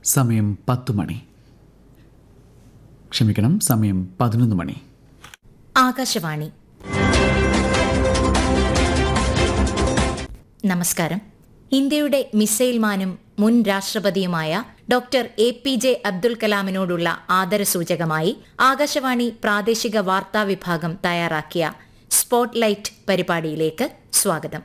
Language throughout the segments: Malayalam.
സമയം പത്ത് മണി ക്ഷമിക്കണം സമയം പതിനൊന്ന് മണി ആകാശവാണി നമസ്കാരം ഇന്ത്യയുടെ മിസൈൽ മാനും മുൻ രാഷ്ട്രപതിയുമായ doctor A P J Abdul കലാമിനോടുള്ള ആദരസൂചകമായി ആകാശവാണി പ്രാദേശിക വാർത്താ വിഭാഗം തയ്യാറാക്കിയ സ്പോട്ട്ലൈറ്റ് പരിപാടിയിലേക്ക് സ്വാഗതം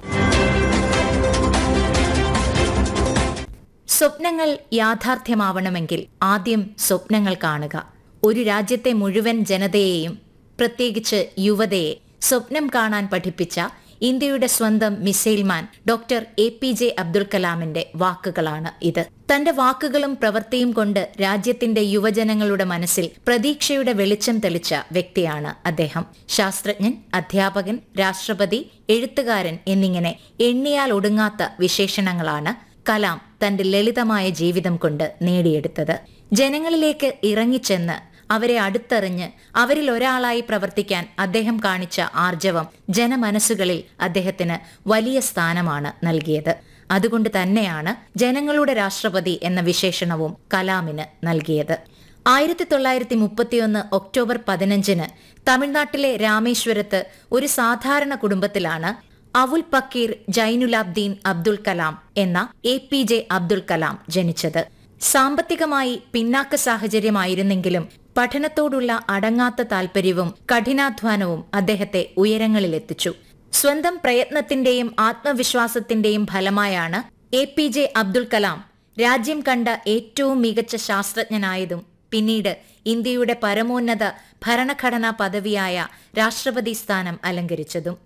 സ്വപ്നങ്ങൾ യാഥാർത്ഥ്യമാവണമെങ്കിൽ ആദ്യം സ്വപ്നങ്ങൾ കാണുക ഒരു രാജ്യത്തെ മുഴുവൻ ജനതയെയും പ്രത്യേകിച്ച് യുവതയെ സ്വപ്നം കാണാൻ പഠിപ്പിച്ച ഇന്ത്യയുടെ സ്വന്തം missile man doctor A P J Abdul കലാമിന്റെ വാക്കുകളാണ് ഇത് തന്റെ വാക്കുകളും പ്രവൃത്തിയും കൊണ്ട് രാജ്യത്തിന്റെ യുവജനങ്ങളുടെ മനസ്സിൽ പ്രതീക്ഷയുടെ വെളിച്ചം തെളിച്ച വ്യക്തിയാണ് അദ്ദേഹം ശാസ്ത്രജ്ഞൻ അധ്യാപകൻ രാഷ്ട്രപതി എഴുത്തുകാരൻ എന്നിങ്ങനെ എണ്ണിയാൽ ഒടുങ്ങാത്ത വിശേഷണങ്ങളാണ് കലാം തന്റെ ലളിതമായ ജീവിതം കൊണ്ട് നേടിയെടുത്തത് ജനങ്ങളിലേക്ക് ഇറങ്ങിച്ചെന്ന് അവരെ അടുത്തറിഞ്ഞ് അവരിൽ ഒരാളായി പ്രവർത്തിക്കാൻ അദ്ദേഹം കാണിച്ച ആർജവം ജനമനസ്സുകളിൽ അദ്ദേഹത്തിന് വലിയ സ്ഥാനമാണ് നൽകിയത് അതുകൊണ്ട് തന്നെയാണ് ജനങ്ങളുടെ രാഷ്ട്രപതി എന്ന വിശേഷണവും കലാമിന് നൽകിയത് ആയിരത്തി തൊള്ളായിരത്തി മുപ്പത്തിയൊന്ന് ഒക്ടോബർ പതിനഞ്ചിന് തമിഴ്നാട്ടിലെ രാമേശ്വരത്ത് ഒരു സാധാരണ കുടുംബത്തിലാണ് അവുൽ പക്കീർ ജൈനുലാബ്ദീൻ അബ്ദുൽ കലാം എന്ന A P J Abdul Kalam ജനിച്ചത് സാമ്പത്തികമായി പിന്നാക്ക സാഹചര്യമായിരുന്നെങ്കിലും പഠനത്തോടുള്ള അടങ്ങാത്ത താൽപര്യവും കഠിനാധ്വാനവും അദ്ദേഹത്തെ ഉയരങ്ങളിലെത്തിച്ചു സ്വന്തം പ്രയത്നത്തിന്റെയും ആത്മവിശ്വാസത്തിന്റെയും ഫലമായാണ് A P J Abdul Kalam രാജ്യം കണ്ട ഏറ്റവും മികച്ച ശാസ്ത്രജ്ഞനായതും പിന്നീട് ഇന്ത്യയുടെ പരമോന്നത ഭരണഘടനാ പദവിയായ രാഷ്ട്രപതി സ്ഥാനം അലങ്കരിച്ചതും